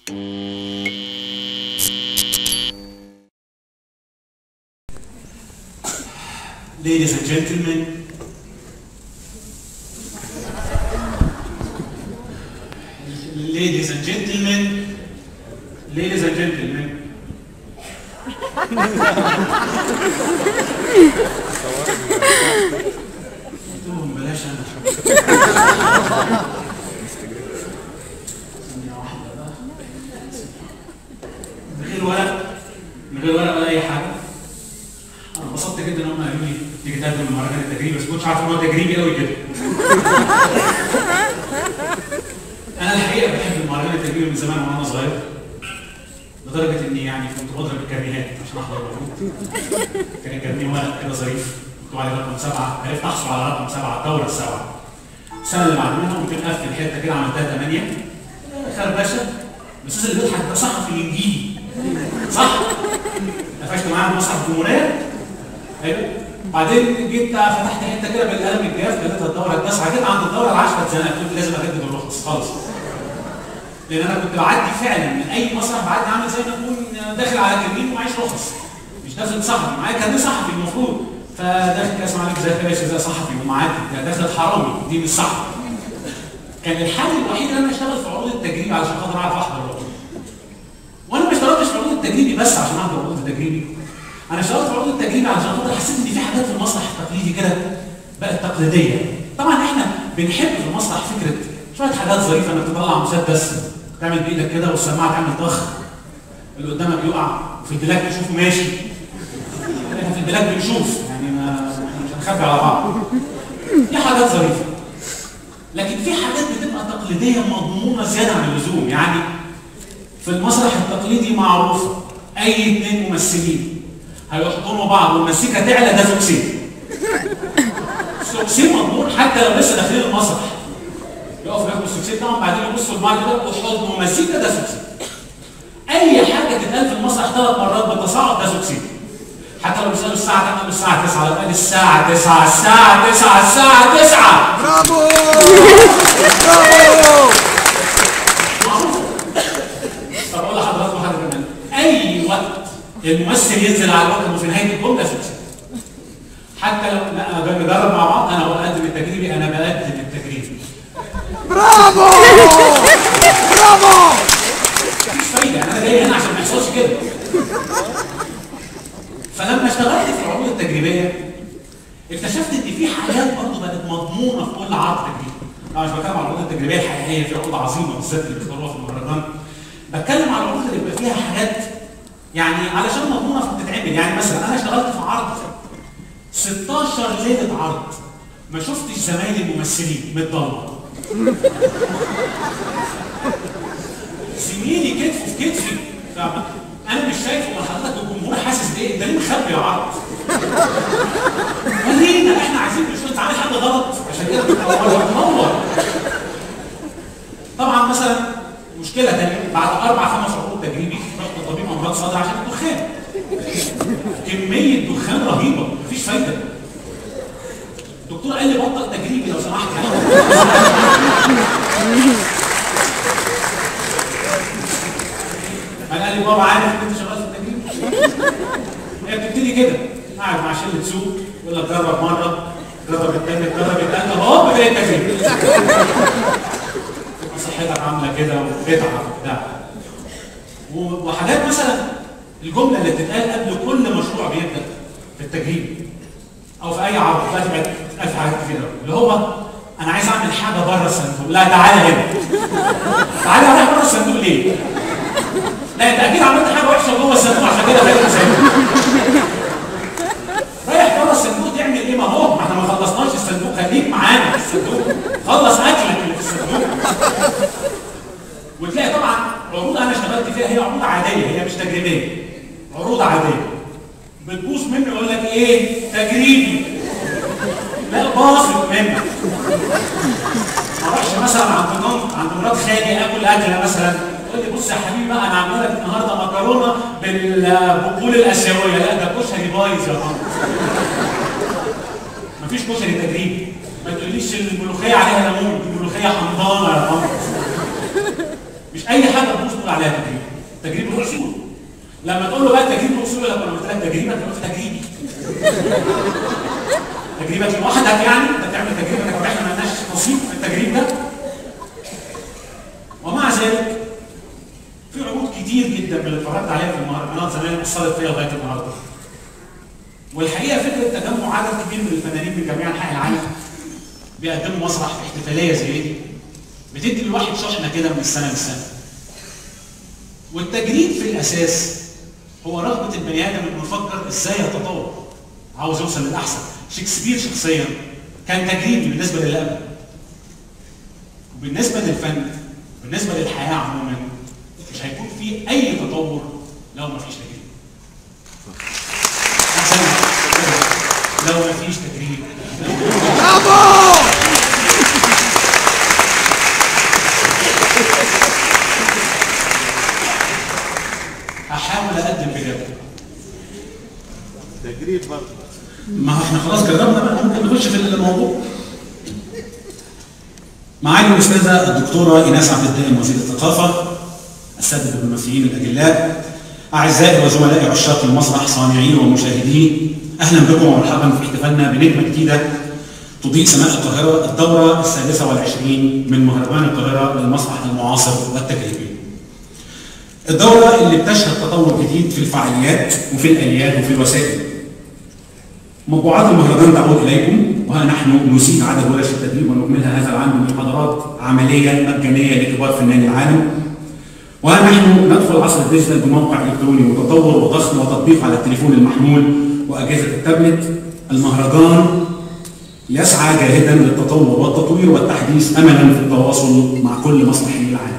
Ladies and gentlemen, ladies and gentlemen, ladies and gentlemen. قلت لهم بلاش انا ثانية واحدة بقى. من غير ورق من غير ورق ولا اي حاجه انا انبسطت جدا ان هم قالوا لي تيجي تقدم المهرجان التجريبي بس كنتش عارف ان هو تجريبي قوي كده انا الحقيقه بحب المهرجان التجريبي من زمان وانا صغير لدرجه اني يعني كنت بضرب الكرنيهات عشان احضر العروض كان الكرنيه ورق كده ظريف مكتوب عليه رقم سبعه عرفت احصل على رقم سبعه الدوره السبعه السنه اللي بعدها قمت مقفل حته كده عملتها ثمانيه خربشه الاستاذ اللي بيضحك ده صحفي انجيلي صح؟ قفشت معاه في مسرح الجمهوريه حلو بعدين جيت فتحت حته كده بالقلم الجاف كانت الدوره التاسعه جيت عند الدوره العاشره اتزنقت قلت لازم اجدد الرخص خالص لان انا كنت بعدي فعلا من اي مسرح بعدي عامل زي ما اكون داخل على كمين ومعيش رخص مش داخل صحفي معايا كان صحفي المفروض فداخل اسمع عليك زي باشا زي صحفي ومعدي داخل حرامي دي مش صحفي كان الحل الوحيد ان انا اشتغل في عروض التجريب علشان خاطر اعرف احضر العروض وانا ما اشتغلتش في عروض التجريبي بس عشان احضر عروض التجريبي انا اشتغلت في عروض التجريبي عشان خاطر حسيت ان في حاجات في المسرح التقليدي كده بقت تقليديه طبعا احنا بنحب في المسرح فكره شويه حاجات ظريفه انك تطلع مسدس تعمل بايدك كده والسماعه تعمل ضخ اللي قدامك يقع وفي البلاك تشوفه ماشي احنا في البلاك بنشوف يعني ما مش هنخبي على بعض دي حاجات ظريفه لكن في حاجات بتبقى تقليديه مضمونه زياده عن اللزوم يعني في المسرح التقليدي معروف اي اثنين ممثلين هيحضنوا بعض والمزيكا تعلى ده سوكسين سوكسين مضمون حتى لو لسه داخلين المسرح يقفوا ياخدوا السوكسين بتاعهم بعدين يبصوا لبعض كده وحضن ومزيكا ده سوكسين اي حاجه تتقال في المسرح ثلاث مرات بالتصاعد ده سوكسين حتى لو بيسالوا الساعه كام الساعه 9 لو قال الساعه 9 الساعه 9 الساعه 9 برافو برافو طب اقول لحضراتكم حاجه كمان اي وقت الممثل ينزل على الوقت وفي نهايه الجمله سكسي حتى لو لا أنا بنجرب مع بعض انا بقدم التجريبي انا بقدم التجريبي برافو برافو مفيش فايده يعني انا جاي هنا عشان ما يحصلش كده فلما اشتغلت في العروض التجريبيه اكتشفت ان في حاجات برضه بقت مضمونه في كل عرض تجريبي انا مش بتكلم على العروض التجريبيه الحقيقيه في عروض عظيمه بالذات اللي بيختاروها في المهرجان بتكلم على العروض اللي بيبقى فيها حاجات يعني علشان مضمونه فبتتعمل يعني مثلا انا اشتغلت في عرض 16 ليله عرض ما شفتش زمايلي الممثلين متضلمه زميلي كتفه في كتفي فاهمة؟ انا مش شايفه ما حضرتك الجمهور حاسس بايه ده ليه مخبي يا عرض ورينا احنا عايزين نشوف انت عامل حاجه غلط عشان كده بتنور طبعا مثلا مشكله ثانيه بعد اربع خمس عروض تجريبي رحت لطبيب امراض صدر عشان الدخان كميه دخان رهيبه مفيش فايده الدكتور قال لي بطل تجريبي لو سمحت انا قال لي بابا عارف ان انت شغال في التجريب هي بتبتدي كده قاعد مع شله سوق يقول لك جرب مره جرب الثانيه جرب الثالثه هوب بقى التجريب تبقى صحتك عامله كده وبتتعب وبتاع و- وحاجات مثلا الجمله اللي بتتقال قبل كل مشروع بيبدا في التجريب او في اي عرض دلوقتي بقت بتتقال في حاجات كتير أوي. اللي هو انا عايز اعمل حاجه بره الصندوق لا تعالى هنا تعالى رايح بره الصندوق ليه؟ لا انت اكيد عملت حاجه وحشه جوه الصندوق عشان كده خليك سايبه رايح بره الصندوق تعمل ايه ما هو ما احنا ما خلصناش الصندوق خليك معانا في الصندوق خلص اكلك اللي في الصندوق وتلاقي طبعا عروض انا اشتغلت فيها هي عروض عاديه هي مش تجريبيه عروض عاديه بتبوظ مني يقول لك ايه تجريبي لا باظت منك ما اروحش مثلا عند مامت عند مرات خالي اكل اكله مثلا تقول لي بص يا حبيبي بقى انا عامله لك النهارده مكرونه بالبقول الاسيويه لا ده كشري بايظ يا ماما مفيش كشري تجريبي ما تقوليش الملوخيه عليها ليمون دي ملوخيه حمضانه يا ماما مش اي حاجه تبوظ نقول عليها تجريب تجريب له اصول لما تقول له بقى تجريب له اصول يقول لك انا قلت لك تجريب انت قلت تجريبي تجربتي لوحدك يعني انت بتعمل تجربتك واحنا ما لناش نصيب في التجريب ده ومع ذلك في عروض كتير جدا من اللي اتفرجت عليها في المهرجانات زمان اثرت فيا لغايه النهارده والحقيقه فكره تجمع عدد كبير من الفنانين من جميع انحاء العالم بيقدموا مسرح في احتفاليه زي دي بتدي الواحد شحنه كده من السنه للسنه والتجريد في الاساس هو رغبه البني ادم انه يفكر ازاي يتطور عاوز يوصل للاحسن شكسبير شخصيا كان تجريبي بالنسبه للي قبله وبالنسبه للفن بالنسبه للحياه عموما مش هيكون في اي تطور لو ما فيش تجريب أحسن. لو ما فيش تجريب برافو هحاول اقدم بجد تجريب برضه ما هو احنا خلاص جربنا بقى ممكن نخش في الموضوع معالي الاستاذه الدكتوره ايناس عبد الدائم وزير الثقافه الساده الدبلوماسيين الاجلاء اعزائي وزملائي عشاق المسرح صانعين ومشاهدين اهلا بكم ومرحبا في احتفالنا بنجمه جديده تضيء سماء القاهره الدوره السادسه والعشرين من مهرجان القاهره للمسرح المعاصر والتجريبي. الدوره اللي بتشهد تطور جديد في الفعاليات وفي الاليات وفي الوسائل. مطبوعات المهرجان تعود اليكم وها نحن نزيد عدد ورش التدريب ونكملها هذا العام بمحاضرات عمليه مجانيه لكبار فناني العالم وها نحن ندخل عصر الديجيتال بموقع الكتروني متطور وضخم وتطبيق على التليفون المحمول واجهزه التابلت المهرجان يسعى جاهدا للتطور والتطوير والتحديث املا في التواصل مع كل مسرحي العالم